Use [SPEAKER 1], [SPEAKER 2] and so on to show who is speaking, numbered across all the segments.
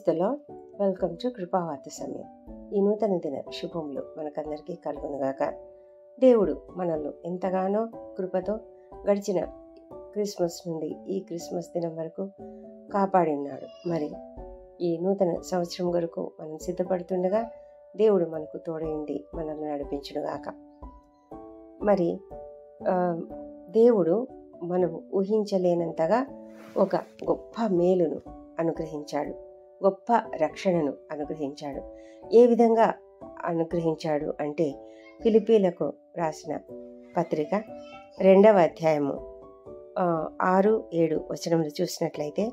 [SPEAKER 1] ప్రైజ్లో welcome to కృపావార్త సమయం ఈ నూతన దిన శుభములు మనకందరికీ కలుగునుగాక దేవుడు మనల్ని ఎంతగానో కృపతో గడిచిన క్రిస్మస్ నుండి ఈ క్రిస్మస్ దినం వరకు కాపాడి ఉన్నాడు మరి ఈ నూతన సంవత్సరం వరకు మనం సిద్ధపడుతుండగా దేవుడు మనకు తోడైంది మనల్ని నడిపించునుగాక మరి ఆ, దేవుడు మనం ఊహించలేనంతగా ఒక గొప్ప మేలును అనుగ్రహించాడు గొప్ప రక్షణను అనుగ్రహించాడు ఏ విధంగా అనుగ్రహించాడు అంటే ఫిలిపీలకు రాసిన పత్రిక రెండవ అధ్యాయము ఆ, ఆరు ఏడు వచనములు చూసినట్లయితే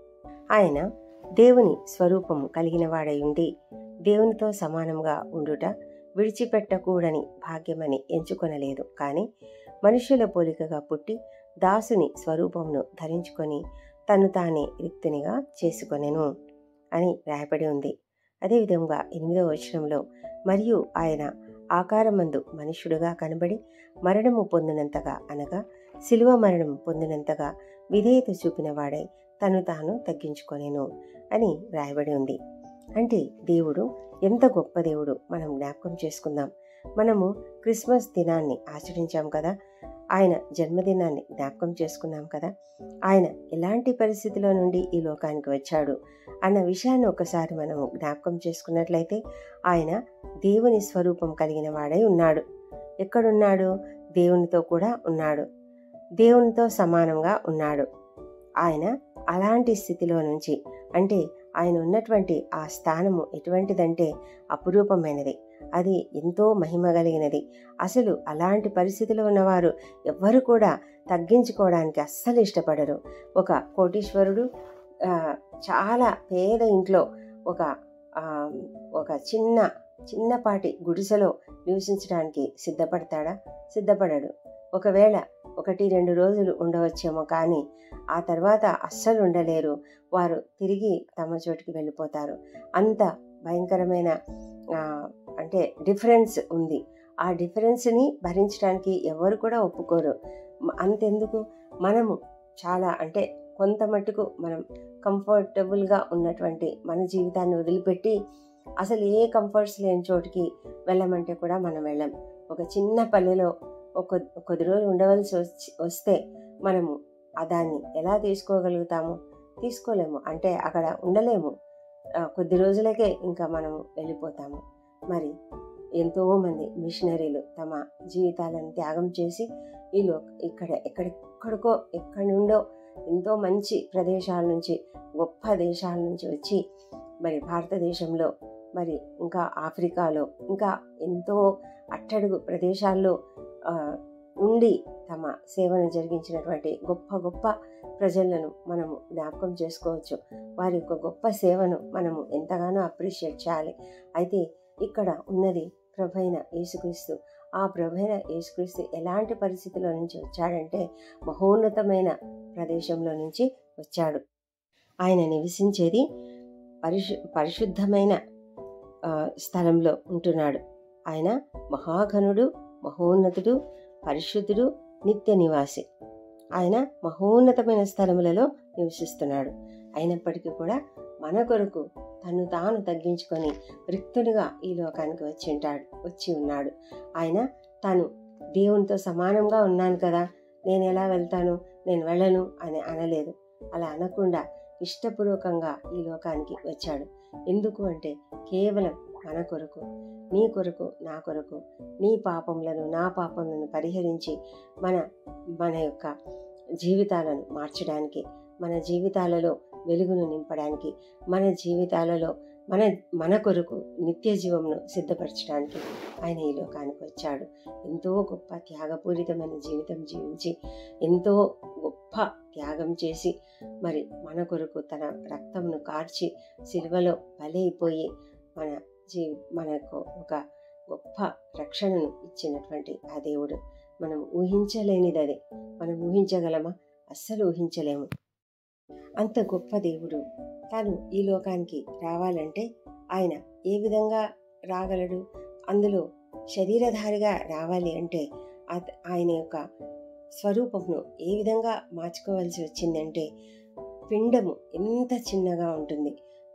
[SPEAKER 1] ఆయన దేవుని స్వరూపము కలిగిన వాడై ఉండి దేవునితో సమానంగా ఉండుట విడిచిపెట్టకూడని భాగ్యమని ఎంచుకొనలేదు కానీ మనుషుల పోలికగా పుట్టి దాసుని స్వరూపమును ధరించుకొని తను తానే రిక్తునిగా చేసుకొనెను అని రాయబడి ఉంది అదేవిధంగా ఎనిమిదవ వచనంలో మరియు ఆయన ఆకారమందు మనుష్యుడుగా కనబడి మరణము పొందినంతగా అనగా శిలువ మరణం పొందినంతగా విధేయత చూపిన వాడై తను తాను తగ్గించుకొనెను అని రాయబడి ఉంది అంటే దేవుడు ఎంత గొప్ప దేవుడు మనం జ్ఞాపకం చేసుకుందాం మనము క్రిస్మస్ దినాన్ని ఆచరించాం కదా ఆయన జన్మదినాన్ని జ్ఞాపకం చేసుకున్నాం కదా ఆయన ఎలాంటి పరిస్థితిలో నుండి ఈ లోకానికి వచ్చాడు అన్న విషయాన్ని ఒకసారి మనము జ్ఞాపకం చేసుకున్నట్లయితే ఆయన దేవుని స్వరూపం కలిగిన వాడై ఉన్నాడు ఎక్కడున్నాడు దేవునితో కూడా ఉన్నాడు దేవునితో సమానంగా ఉన్నాడు ఆయన అలాంటి స్థితిలో నుంచి అంటే ఆయన ఉన్నటువంటి ఆ స్థానము ఎటువంటిదంటే అపురూపమైనది అది ఎంతో మహిమ కలిగినది అసలు అలాంటి పరిస్థితిలో ఉన్నవారు ఎవ్వరు కూడా తగ్గించుకోవడానికి అస్సలు ఇష్టపడరు ఒక కోటీశ్వరుడు ఆ, చాలా పేద ఇంట్లో ఒక ఆ, ఒక చిన్న చిన్నపాటి గుడిసెలో నివసించడానికి సిద్ధపడతాడా సిద్ధపడడు ఒకవేళ ఒకటి రెండు రోజులు ఉండవచ్చేమో కానీ ఆ తర్వాత అస్సలు ఉండలేరు వారు తిరిగి తమ చోటికి వెళ్ళిపోతారు అంత భయంకరమైన ఆ, అంటే డిఫరెన్స్ ఉంది ఆ డిఫరెన్స్ని భరించడానికి ఎవరు కూడా ఒప్పుకోరు మ- అంతెందుకు మనము చాలా అంటే కొంత మట్టుకు మనం కంఫర్టబుల్గా ఉన్నటువంటి మన జీవితాన్ని వదిలిపెట్టి అసలు ఏ కంఫర్ట్స్ లేని చోటికి వెళ్ళమంటే కూడా మనం వెళ్ళం ఒక చిన్న పల్లెలో ఒక కొద్ది రోజులు ఉండవలసి వచ్చి వస్తే మనము ఆ దాన్ని ఎలా తీసుకోగలుగుతాము తీసుకోలేము అంటే అక్కడ ఉండలేము ఆ, కొద్ది రోజులకే ఇంకా మనము వెళ్ళిపోతాము మరి ఎంతోమంది మిషనరీలు తమ జీవితాలను త్యాగం చేసి ఈ లో ఇక్కడ ఎక్కడెక్కడికో ఎక్కడి నుండో ఎంతో మంచి ప్రదేశాల నుంచి గొప్ప దేశాల నుంచి వచ్చి మరి భారతదేశంలో మరి ఇంకా ఆఫ్రికాలో ఇంకా ఎంతో అట్టడుగు ప్రదేశాల్లో ఆ, ఉండి తమ సేవను జరిగించినటువంటి గొప్ప గొప్ప ప్రజలను మనము జ్ఞాపకం చేసుకోవచ్చు వారి యొక్క గొప్ప సేవను మనము ఎంతగానో అప్రిషియేట్ చేయాలి అయితే ఇక్కడ ఉన్నది ప్రభైన యేసుక్రీస్తు ఆ ప్రభైన యేసుక్రీస్తు ఎలాంటి పరిస్థితిలో నుంచి వచ్చాడంటే మహోన్నతమైన ప్రదేశంలో నుంచి వచ్చాడు ఆయన నివసించేది పరిశు పరిశుద్ధమైన ఆ, స్థలంలో ఉంటున్నాడు ఆయన మహాఘనుడు మహోన్నతుడు పరిశుద్ధుడు నిత్య నివాసి ఆయన మహోన్నతమైన స్థలములలో నివసిస్తున్నాడు అయినప్పటికీ కూడా మన కొరకు తను తాను తగ్గించుకొని రిక్తునిగా ఈ లోకానికి వచ్చి ఉంటాడు వచ్చి ఉన్నాడు ఆయన తాను దేవునితో సమానంగా ఉన్నాను కదా నేను ఎలా వెళ్తాను నేను వెళ్ళను అని అనలేదు అలా అనకుండా ఇష్టపూర్వకంగా ఈ లోకానికి వచ్చాడు ఎందుకు అంటే కేవలం మన కొరకు నీ కొరకు నా కొరకు నీ పాపములను నా పాపములను పరిహరించి మన మన యొక్క జీవితాలను మార్చడానికి మన జీవితాలలో వెలుగును నింపడానికి మన జీవితాలలో మన మన కొరకు నిత్య జీవమును సిద్ధపరచడానికి ఆయన ఈ లోకానికి వచ్చాడు ఎంతో గొప్ప త్యాగపూరితమైన జీవితం జీవించి ఎంతో గొప్ప త్యాగం చేసి మరి మన కొరకు తన రక్తమును కార్చి సిలువలో బలైపోయి మన జీ మనకు ఒక గొప్ప రక్షణను ఇచ్చినటువంటి ఆ దేవుడు మనం ఊహించలేనిది అదే మనం ఊహించగలమా అస్సలు ఊహించలేము అంత గొప్ప దేవుడు తాను ఈ లోకానికి రావాలంటే ఆయన ఏ విధంగా రాగలడు అందులో శరీరధారిగా రావాలి అంటే అత- ఆయన యొక్క స్వరూపమును ఏ విధంగా మార్చుకోవాల్సి వచ్చిందంటే పిండము ఎంత చిన్నగా ఉంటుంది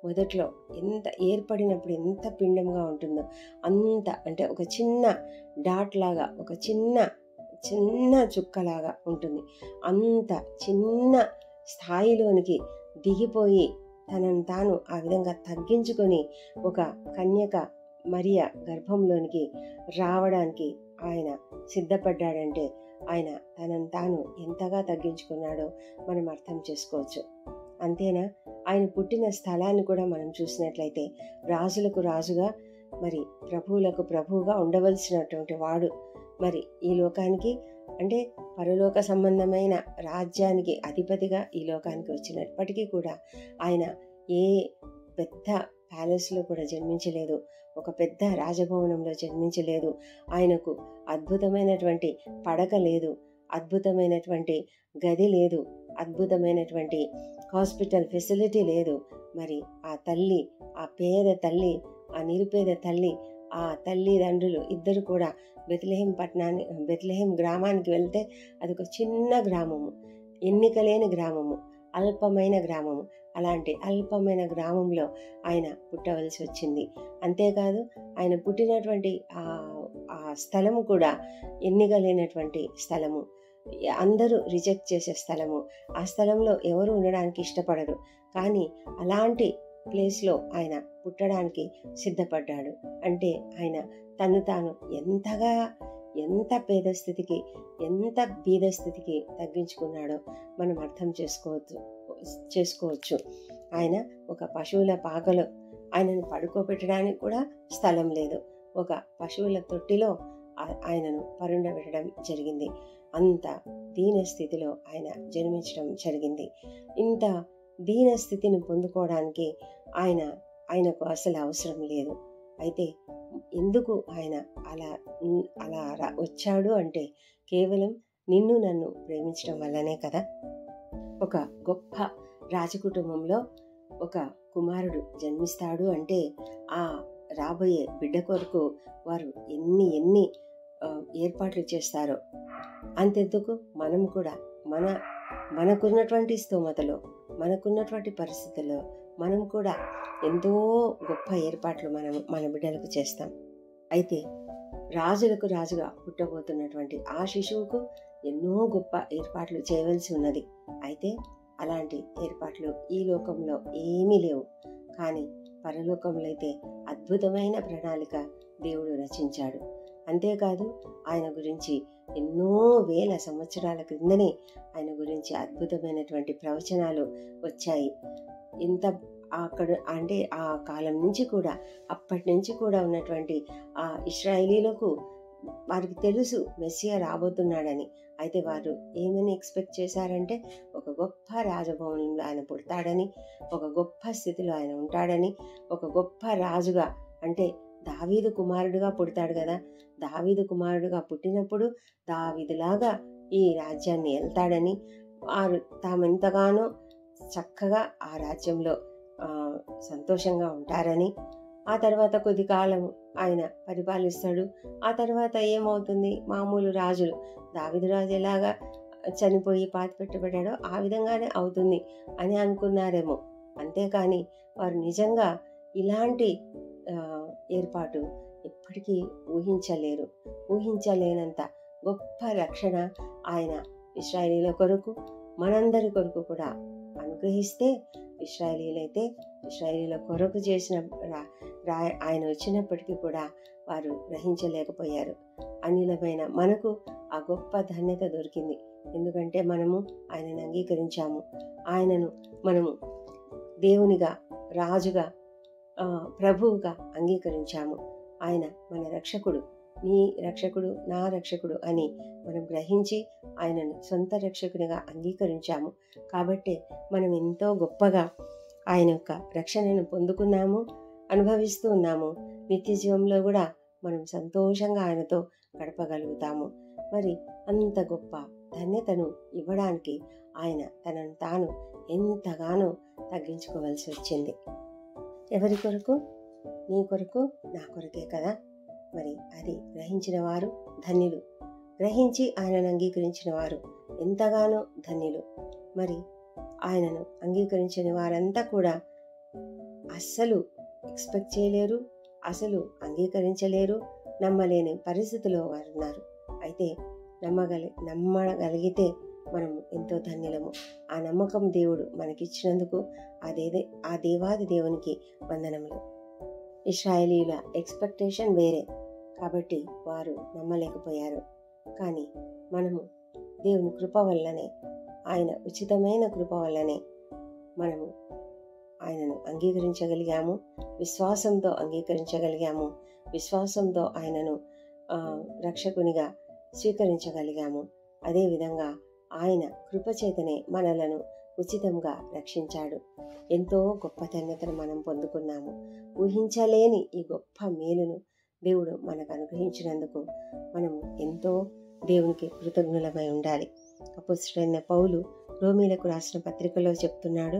[SPEAKER 1] మొదట్లో ఎంత ఏర్పడినప్పుడు ఎంత పిండంగా ఉంటుందో అంత అంటే ఒక చిన్న డాట్ లాగా ఒక చిన్న చిన్న చుక్కలాగా ఉంటుంది అంత చిన్న స్థాయిలోనికి దిగిపోయి తనను తాను ఆ విధంగా తగ్గించుకొని ఒక కన్యక మరియ గర్భంలోనికి రావడానికి ఆయన సిద్ధపడ్డాడంటే ఆయన తనను తాను ఎంతగా తగ్గించుకున్నాడో మనం అర్థం చేసుకోవచ్చు అంతేనా ఆయన పుట్టిన స్థలాన్ని కూడా మనం చూసినట్లయితే రాజులకు రాజుగా మరి ప్రభువులకు ప్రభువుగా ఉండవలసినటువంటి వాడు మరి ఈ లోకానికి అంటే పరలోక సంబంధమైన రాజ్యానికి అధిపతిగా ఈ లోకానికి వచ్చినప్పటికీ కూడా ఆయన ఏ పెద్ద ప్యాలెస్లో కూడా జన్మించలేదు ఒక పెద్ద రాజభవనంలో జన్మించలేదు ఆయనకు అద్భుతమైనటువంటి పడక లేదు అద్భుతమైనటువంటి గది లేదు అద్భుతమైనటువంటి హాస్పిటల్ ఫెసిలిటీ లేదు మరి ఆ తల్లి ఆ పేద తల్లి ఆ నిరుపేద తల్లి ఆ తల్లిదండ్రులు ఇద్దరు కూడా బెత్లెహేం పట్టణాన్ని బెత్లెహేం గ్రామానికి వెళ్తే అది ఒక చిన్న గ్రామము ఎన్నిక లేని గ్రామము అల్పమైన గ్రామము అలాంటి అల్పమైన గ్రామంలో ఆయన పుట్టవలసి వచ్చింది అంతేకాదు ఆయన పుట్టినటువంటి ఆ ఆ స్థలము కూడా ఎన్నిక లేనటువంటి స్థలము అందరూ రిజెక్ట్ చేసే స్థలము ఆ స్థలంలో ఎవరు ఉండడానికి ఇష్టపడరు కానీ అలాంటి ప్లేస్లో ఆయన పుట్టడానికి సిద్ధపడ్డాడు అంటే ఆయన తను తాను ఎంతగా ఎంత పేద స్థితికి ఎంత బీద స్థితికి తగ్గించుకున్నాడో మనం అర్థం చేసుకోవచ్చు చేసుకోవచ్చు ఆయన ఒక పశువుల పాకలో ఆయనను పడుకోబెట్టడానికి కూడా స్థలం లేదు ఒక పశువుల తొట్టిలో ఆ- ఆయనను పరుండబెట్టడం జరిగింది అంత దీన స్థితిలో ఆయన జన్మించడం జరిగింది ఇంత దీన స్థితిని పొందుకోవడానికి ఆయన ఆయనకు అసలు అవసరం లేదు అయితే ఎందుకు ఆయన అలా ఉన్- అలా రా- వచ్చాడు అంటే కేవలం నిన్ను నన్ను ప్రేమించడం వల్లనే కదా ఒక గొప్ప రాజకుటుంబంలో ఒక కుమారుడు జన్మిస్తాడు అంటే ఆ రాబోయే బిడ్డ కొరకు వారు ఎన్ని ఎన్ని ఆ, ఏర్పాట్లు చేస్తారో అంతెందుకు మనం కూడా మన మనకున్నటువంటి స్తోమతలో మనకున్నటువంటి పరిస్థితుల్లో మనం కూడా ఎంతో గొప్ప ఏర్పాట్లు మనం మన బిడ్డలకు చేస్తాం అయితే రాజులకు రాజుగా పుట్టబోతున్నటువంటి ఆ శిశువుకు ఎన్నో గొప్ప ఏర్పాట్లు చేయవలసి ఉన్నది అయితే అలాంటి ఏర్పాట్లు ఈ లోకంలో ఏమీ లేవు కానీ పరలోకంలో అయితే అద్భుతమైన ప్రణాళిక దేవుడు రచించాడు అంతేకాదు ఆయన గురించి ఎన్నో వేల సంవత్సరాల క్రిందనే ఆయన గురించి అద్భుతమైనటువంటి ప్రవచనాలు వచ్చాయి ఇంత అక్కడ అంటే ఆ కాలం నుంచి కూడా అప్పటి నుంచి కూడా ఉన్నటువంటి ఆ ఇస్రాయేలీలకు వారికి తెలుసు మెస్సియా రాబోతున్నాడని అయితే వారు ఏమని ఎక్స్పెక్ట్ చేశారంటే ఒక గొప్ప రాజభవనంలో ఆయన పుడతాడని ఒక గొప్ప స్థితిలో ఆయన ఉంటాడని ఒక గొప్ప రాజుగా అంటే దావీదు కుమారుడుగా పుడతాడు కదా దావీదు కుమారుడుగా పుట్టినప్పుడు దావీదులాగా ఈ రాజ్యాన్ని వెళ్తాడని వారు తామెంతగానో చక్కగా ఆ రాజ్యంలో ఆ, సంతోషంగా ఉంటారని ఆ తర్వాత కొద్ది కాలం ఆయన పరిపాలిస్తాడు ఆ తర్వాత ఏమవుతుంది మామూలు రాజులు దావిదు రాజు ఎలాగా చనిపోయి పాతి పెట్టబడ్డాడో ఆ విధంగానే అవుతుంది అని అనుకున్నారేమో అంతేకాని వారు నిజంగా ఇలాంటి ఆ, ఏర్పాటు ఎప్పటికీ ఊహించలేరు ఊహించలేనంత గొప్ప రక్షణ ఆయన ఇస్రాయేలీల కొరకు మనందరి కొరకు కూడా అనుగ్రహిస్తే ఇస్రాయేలీలైతే ఇస్రాయేలీల కొరకు చేసిన రా- రా- ఆయన వచ్చినప్పటికీ కూడా వారు గ్రహించలేకపోయారు అనిలమైన మనకు ఆ గొప్ప ధన్యత దొరికింది ఎందుకంటే మనము ఆయనను అంగీకరించాము ఆయనను మనము దేవునిగా రాజుగా ఆ, ప్రభువుగా అంగీకరించాము ఆయన మన రక్షకుడు నీ రక్షకుడు నా రక్షకుడు అని మనం గ్రహించి ఆయనను సొంత రక్షకునిగా అంగీకరించాము కాబట్టే మనం ఎంతో గొప్పగా ఆయన యొక్క రక్షణను పొందుకున్నాము అనుభవిస్తూ ఉన్నాము నిత్య జీవంలో కూడా మనం సంతోషంగా ఆయనతో గడపగలుగుతాము మరి అంత గొప్ప ధన్యతను ఇవ్వడానికి ఆయన తనను తాను ఎంతగానో తగ్గించుకోవాల్సి వచ్చింది ఎవరి కొరకు నీ కొరకు నా కొరకే కదా మరి అది గ్రహించిన వారు ధన్యులు గ్రహించి ఆయనను అంగీకరించిన వారు ఎంతగానో ధన్యులు మరి ఆయనను అంగీకరించిన వారంతా కూడా అస్సలు ఎక్స్పెక్ట్ చేయలేరు అసలు అంగీకరించలేరు నమ్మలేని పరిస్థితిలో వారు ఉన్నారు అయితే నమ్మగలి నమ్మగలిగితే మనము ఎంతో ధన్యులము ఆ నమ్మకం దేవుడు మనకిచ్చినందుకు అదేదే ఆ దేవాది దేవునికి వందనములు ఇస్రాయేలీల ఎక్స్పెక్టేషన్ వేరే కాబట్టి వారు నమ్మలేకపోయారు కానీ మనము దేవుని కృప వల్లనే ఆయన ఉచితమైన కృప వల్లనే మనము ఆయనను అంగీకరించగలిగాము విశ్వాసంతో అంగీకరించగలిగాము విశ్వాసంతో ఆయనను ఆ, రక్షకునిగా స్వీకరించగలిగాము అదేవిధంగా ఆయన కృపచేతనే మనలను ఉచితంగా రక్షించాడు ఎంతో గొప్ప ధన్యతను మనం పొందుకున్నాము ఊహించలేని ఈ గొప్ప మేలును దేవుడు మనకు అనుగ్రహించినందుకు మనము ఎంతో దేవునికి కృతజ్ఞులమై ఉండాలి అపుస్తుడైన పౌలు రోమీలకు రాసిన పత్రికలో చెప్తున్నాడు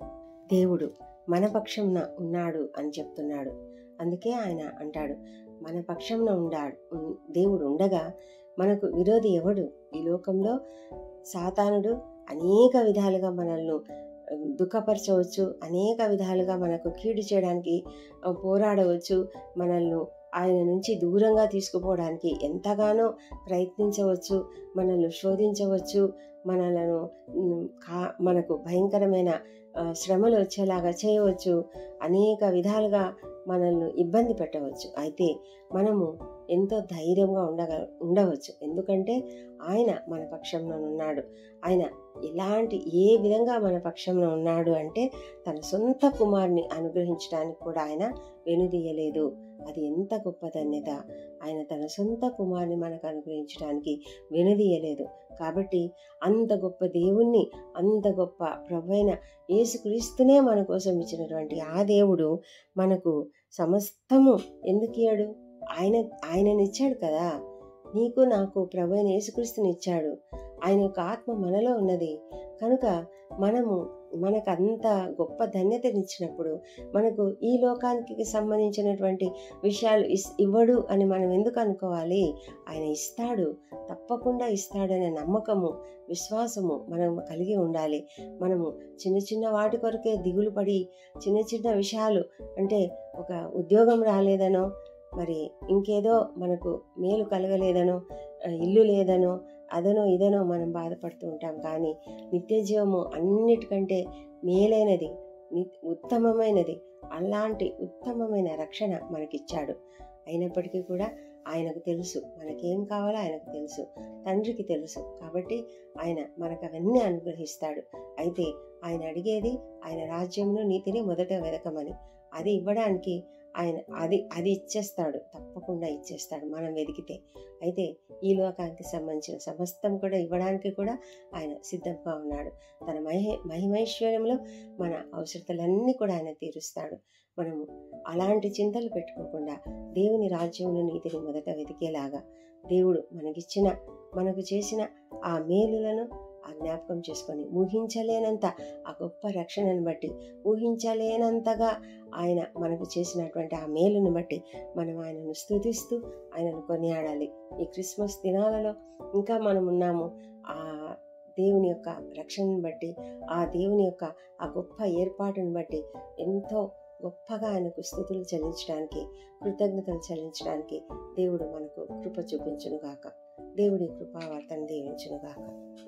[SPEAKER 1] దేవుడు మన పక్షంన ఉన్నాడు అని చెప్తున్నాడు అందుకే ఆయన అంటాడు మన పక్షంన ఉండాడు ఉన్- దేవుడు ఉండగా మనకు విరోధి ఎవడు ఈ లోకంలో సాతానుడు అనేక విధాలుగా మనల్ని ఆ, దుఃఖపరచవచ్చు అనేక విధాలుగా మనకు కీడు చేయడానికి ఆ, పోరాడవచ్చు మనల్ని ఆయన నుంచి దూరంగా తీసుకుపోవడానికి ఎంతగానో ప్రయత్నించవచ్చు మనల్ని శోధించవచ్చు మనలను ఉమ్, కా మనకు భయంకరమైన ఆ, శ్రమలు వచ్చేలాగా చేయవచ్చు అనేక విధాలుగా మనల్ని ఇబ్బంది పెట్టవచ్చు అయితే మనము ఎంతో ధైర్యంగా ఉండగ ఉండవచ్చు ఎందుకంటే ఆయన మన పక్షంలో ఉన్నాడు ఆయన ఎలాంటి ఏ విధంగా మన పక్షంలో ఉన్నాడు అంటే తన సొంత కుమారుని అనుగ్రహించడానికి కూడా ఆయన వెనుదీయలేదు అది ఎంత గొప్ప ధన్యత ఆయన తన సొంత కుమారుని మనకు అనుగ్రహించడానికి వెనుదీయలేదు కాబట్టి అంత గొప్ప దేవుణ్ణి అంత గొప్ప ప్రభైన యేసుక్రీస్తునే మన కోసం ఇచ్చినటువంటి ఆ దేవుడు మనకు సమస్తము ఎందుకు ఇయ్యాడు ఆయన ఆయననిచ్చాడు కదా నీకు నాకు ప్రభు అయిన యేసుక్రీస్తుని ఇచ్చాడు ఆయన యొక్క ఆత్మ మనలో ఉన్నది కనుక మనము మనకు అంత గొప్ప ధన్యతనిచ్చినప్పుడు మనకు ఈ లోకానికి సంబంధించినటువంటి విషయాలు ఇస్ ఇవ్వడు అని మనం ఎందుకు అనుకోవాలి ఆయన ఇస్తాడు తప్పకుండా ఇస్తాడనే నమ్మకము విశ్వాసము మనం కలిగి ఉండాలి మనము చిన్న చిన్న వాటి కొరకే దిగులు పడి చిన్న చిన్న విషయాలు అంటే ఒక ఉద్యోగం రాలేదనో మరి ఇంకేదో మనకు మేలు కలగలేదనో ఆ, ఇల్లు లేదనో అదనో ఇదనో మనం బాధపడుతూ ఉంటాం కానీ నిత్య జీవము అన్నిటికంటే మేలైనది ని- ఉత్తమమైనది అలాంటి ఉత్తమమైన రక్షణ మనకిచ్చాడు అయినప్పటికీ కూడా ఆయనకు తెలుసు మనకేం కావాలో ఆయనకు తెలుసు తండ్రికి తెలుసు కాబట్టి ఆయన మనకు అవన్నీ అనుగ్రహిస్తాడు అయితే ఆయన అడిగేది ఆయన రాజ్యంలో నీతిని మొదట వెదకమని అది ఇవ్వడానికి ఆయన అది అది ఇచ్చేస్తాడు తప్పకుండా ఇచ్చేస్తాడు మనం వెతికితే అయితే ఈ లోకానికి సంబంధించిన సమస్తం కూడా ఇవ్వడానికి కూడా ఆయన సిద్ధంగా ఉన్నాడు తన మహి మహిమైశ్వర్యంలో మన అవసరతలన్నీ కూడా ఆయన తీరుస్తాడు మనము అలాంటి చింతలు పెట్టుకోకుండా దేవుని రాజ్యంలో నీతిని మొదట వెతికేలాగా దేవుడు మనకిచ్చిన మనకు చేసిన ఆ మేలులను ఆ జ్ఞాపకం చేసుకొని ఊహించలేనంత ఆ గొప్ప రక్షణను బట్టి ఊహించలేనంతగా ఆయన మనకు చేసినటువంటి ఆ మేలును బట్టి మనం ఆయనను స్థుతిస్తూ ఆయనను కొనియాడాలి ఈ క్రిస్మస్ దినాలలో ఇంకా మనం ఉన్నాము ఆ దేవుని యొక్క రక్షణను బట్టి ఆ దేవుని యొక్క ఆ గొప్ప ఏర్పాటును బట్టి ఎంతో గొప్పగా ఆయనకు స్థుతులు చెల్లించడానికి కృతజ్ఞతలు చెల్లించడానికి దేవుడు మనకు కృప చూపించునుగాక దేవుడి కృపావార్తను దీవించునుగాక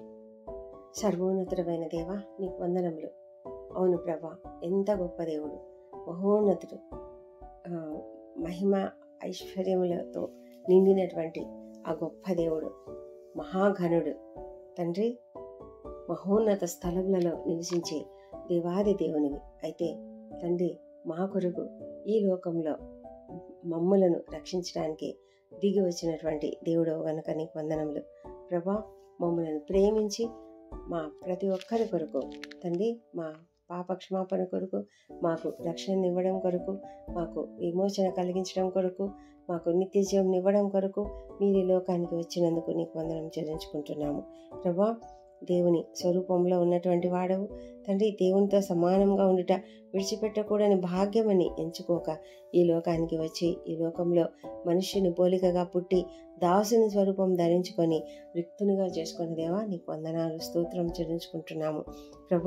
[SPEAKER 1] సర్వోన్నతుడమైన దేవ నీకు వందనములు అవును ప్రభా ఎంత గొప్ప దేవుడు మహోన్నతుడు ఆ, మహిమ ఐశ్వర్యములతో నిండినటువంటి ఆ గొప్ప దేవుడు మహాఘనుడు తండ్రి మహోన్నత స్థలములలో నివసించే దేవాది దేవునివి అయితే తండ్రి మా కొరకు ఈ లోకంలో మమ్ములను రక్షించడానికి దిగి వచ్చినటువంటి దేవుడు గనుక నీకు వందనములు ప్రభా మమ్మలను ప్రేమించి మా ప్రతి ఒక్కరి కొరకు తండ్రి మా పాప క్షమాపణ కొరకు మాకు రక్షణ ఇవ్వడం కొరకు మాకు విమోచన కలిగించడం కొరకు మాకు నిత్య జీవం ఇవ్వడం కొరకు మీరు ఈ లోకానికి వచ్చినందుకు నీకు వందనం చెల్లించుకుంటున్నాము ప్రభా దేవుని స్వరూపంలో ఉన్నటువంటి వాడవు తండ్రి దేవునితో సమానంగా ఉండుట విడిచిపెట్టకూడని భాగ్యమని ఎంచుకోక ఈ లోకానికి వచ్చి ఈ లోకంలో మనుష్యుని పోలికగా పుట్టి దాసుని స్వరూపం ధరించుకొని రిక్తునిగా చేసుకున్న దేవా నీకు వందనాలు స్తోత్రం చెల్లించుకుంటున్నాము ప్రభా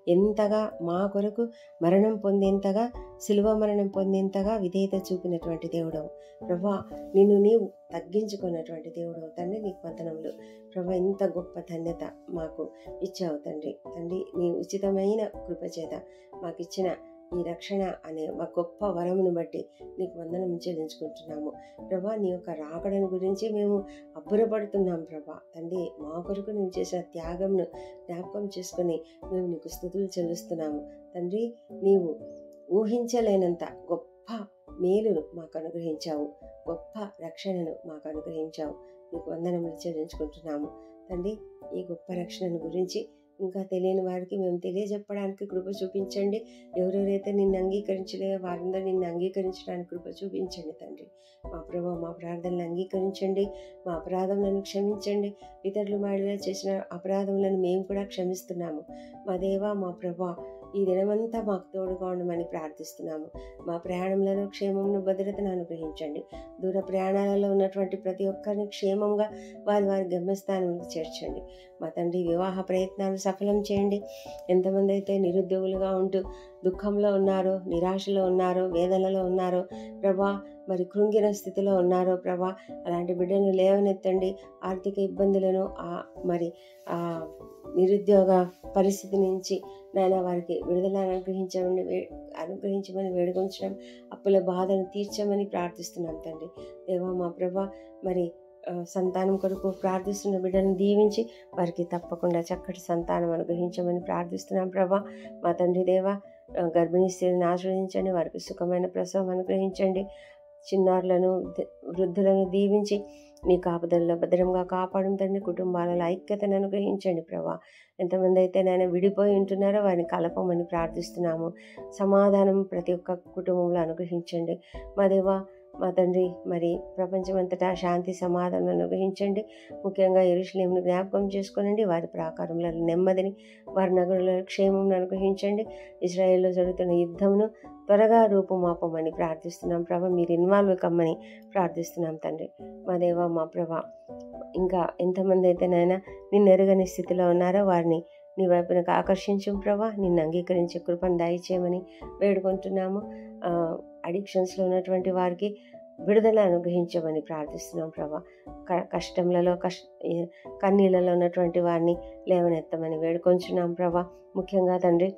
[SPEAKER 1] ఎంతగా మా కొరకు మరణం పొందేంతగా శిలువ మరణం పొందేంతగా విధేయత చూపినటువంటి దేవుడవు ప్రభా నిన్ను నీవు తగ్గించుకున్నటువంటి దేవుడవు తండ్రి నీకు వందనములు ప్రభా ఇంత గొప్ప ధన్యత మాకు ఇచ్చావు తండ్రి తండ్రి నీ ఉచితమైన కృపచేత మాకు ఇచ్చిన ఈ రక్షణ అనే మా గొప్ప వరమును బట్టి నీకు వందనం చెల్లించుకుంటున్నాము ప్రభా నీ యొక్క రాకడను గురించి మేము అబ్బురపడుతున్నాం ప్రభా తండ్రి మా కొరకు నువ్వు చేసిన త్యాగంను జ్ఞాపకం చేసుకొని మేము నీకు స్థుతులు చెల్లిస్తున్నాము తండ్రి నీవు ఊహించలేనంత గొప్ప మేలును మాకు అనుగ్రహించావు గొప్ప రక్షణను మాకు అనుగ్రహించావు నీకు వందనములు చెల్లించుకుంటున్నాము తండ్రి ఈ గొప్ప రక్షణను గురించి ఇంకా తెలియని వారికి మేము తెలియజెప్పడానికి కృప చూపించండి ఎవరెవరైతే నిన్ను అంగీకరించలేదో వారందరూ నిన్ను అంగీకరించడానికి కృప చూపించండి తండ్రి మా ప్రభావ మా ప్రార్థనలు అంగీకరించండి మా అపరాధములను క్షమించండి ఇతరులు మాడిలో చేసిన అపరాధములను మేము కూడా క్షమిస్తున్నాము మా దేవా మా ప్రభా ఈ దినమంతా మాకు తోడుగా ఉండమని ప్రార్థిస్తున్నాము మా ప్రయాణంలో క్షేమమును భద్రతను అనుగ్రహించండి దూర ప్రయాణాలలో ఉన్నటువంటి ప్రతి ఒక్కరిని క్షేమంగా వారి వారి గమ్యస్థానానికి చేర్చండి మా తండ్రి వివాహ ప్రయత్నాలు సఫలం చేయండి ఎంతమంది అయితే నిరుద్యోగులుగా ఉంటూ దుఃఖంలో ఉన్నారో నిరాశలో ఉన్నారో వేదనలో ఉన్నారో ప్రభా మరి కృంగిన స్థితిలో ఉన్నారో ప్రభా అలాంటి బిడ్డను లేవనెత్తండి ఆర్థిక ఇబ్బందులను ఆ మరి ఆ నిరుద్యోగ పరిస్థితి నుంచి నాయన వారికి విడుదల అనుగ్రహించమని వే అనుగ్రహించమని వేడుకొంచడం అప్పుల బాధను తీర్చమని ప్రార్థిస్తున్నాం తండ్రి దేవా మా ప్రభా మరి ఆ, సంతానం కొరకు ప్రార్థిస్తున్న బిడ్డలను దీవించి వారికి తప్పకుండా చక్కటి సంతానం అనుగ్రహించమని ప్రార్థిస్తున్నాం ప్రభా మా తండ్రి దేవ ఆ, గర్భిణీ స్త్రీలను ఆశ్రవదించండి వారికి సుఖమైన ప్రసవం అనుగ్రహించండి చిన్నారులను ద- వృద్ధులను దీవించి నీ కాపుదలలో భద్రంగా కాపాడం తండ్రి కుటుంబాలలో ఐక్యతను అనుగ్రహించండి ప్రభా ఎంతమంది అయితే నేను విడిపోయి ఉంటున్నారో వారిని కలపమని ప్రార్థిస్తున్నాము సమాధానం ప్రతి ఒక్క కుటుంబంలో అనుగ్రహించండి మా దేవా మా తండ్రి మరి ప్రపంచమంతటా శాంతి సమాధానం అనుగ్రహించండి ముఖ్యంగా ఎరుషులేమును జ్ఞాపకం చేసుకోనండి వారి ప్రాకారంలో నెమ్మదిని వారి నగరంలో క్షేమం అనుగ్రహించండి ఇజ్రాయెల్లో జరుగుతున్న యుద్ధమును త్వరగా రూపుమాపమని ప్రార్థిస్తున్నాం ప్రభా మీరు ఇన్వాల్వ్ కమ్మని ప్రార్థిస్తున్నాం తండ్రి మా దేవ మా ప్రభా ఇంకా ఎంతమంది అయితే నాయన నిన్ను ఎరుగని స్థితిలో ఉన్నారో వారిని నీ వైపునకు ఆకర్షించు ప్రభా నిన్ను అంగీకరించే కృపను దయచేయమని వేడుకుంటున్నాము అడిక్షన్స్లో ఉన్నటువంటి వారికి విడుదల అనుగ్రహించమని ప్రార్థిస్తున్నాం ప్రభా క కష్టంలలో కష్ ఏ- కన్నీళ్ళలో ఉన్నటువంటి వారిని లేవనెత్తమని వేడుకొంచున్నాం ప్రభా ముఖ్యంగా తండ్రి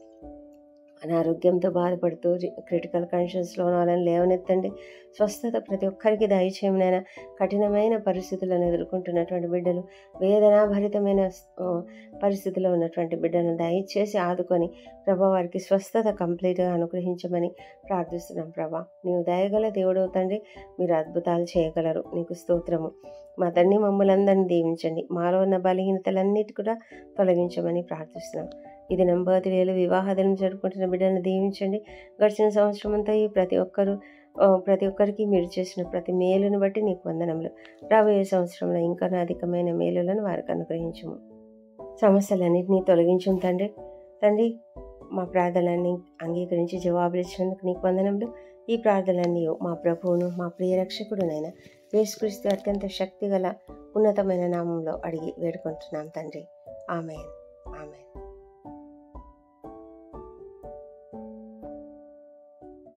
[SPEAKER 1] అనారోగ్యంతో బాధపడుతూ క్రిటికల్ కండిషన్స్లో ఉన్న వాళ్ళని లేవనెత్తండి స్వస్థత ప్రతి ఒక్కరికి దయచేయమైనా కఠినమైన పరిస్థితులను ఎదుర్కొంటున్నటువంటి బిడ్డలు వేదనాభరితమైన ఆ, పరిస్థితిలో ఉన్నటువంటి బిడ్డలను దయచేసి ఆదుకొని ప్రభా వారికి స్వస్థత కంప్లీట్గా అనుగ్రహించమని ప్రార్థిస్తున్నాం ప్రభా నీవు దయగల దేవుడు తండ్రి మీరు అద్భుతాలు చేయగలరు నీకు స్తోత్రము మా తండ్రి మమ్మల్ని అందరినీ దీవించండి మాలో ఉన్న బలహీనతలన్నిటి కూడా తొలగించమని ప్రార్థిస్తున్నాం ఇది నంబర్తి వేలు వివాహ దినం జరుపుకుంటున్న బిడ్డలను దీవించండి గడిచిన సంవత్సరం అంతా ఈ ప్రతి ఒక్కరు ఆ, ప్రతి ఒక్కరికి మీరు చేసిన ప్రతి మేలును బట్టి నీకు వందనములు రాబోయే సంవత్సరంలో ఇంకా అధికమైన మేలులను వారికి అనుగ్రహించము సమస్యలన్నింటినీ తొలగించం తండ్రి తండ్రి మా ప్రార్థనలన్నీ అంగీకరించి జవాబులు ఇచ్చినందుకు నీకు వందనములు ఈ ప్రార్థనలన్నీ మా ప్రభువును మా ప్రియ రక్షకుడునైన యేసుక్రీస్తు అత్యంత శక్తిగల ఉన్నతమైన నామంలో అడిగి వేడుకుంటున్నాం తండ్రి ఆమెన్ ఆమెన్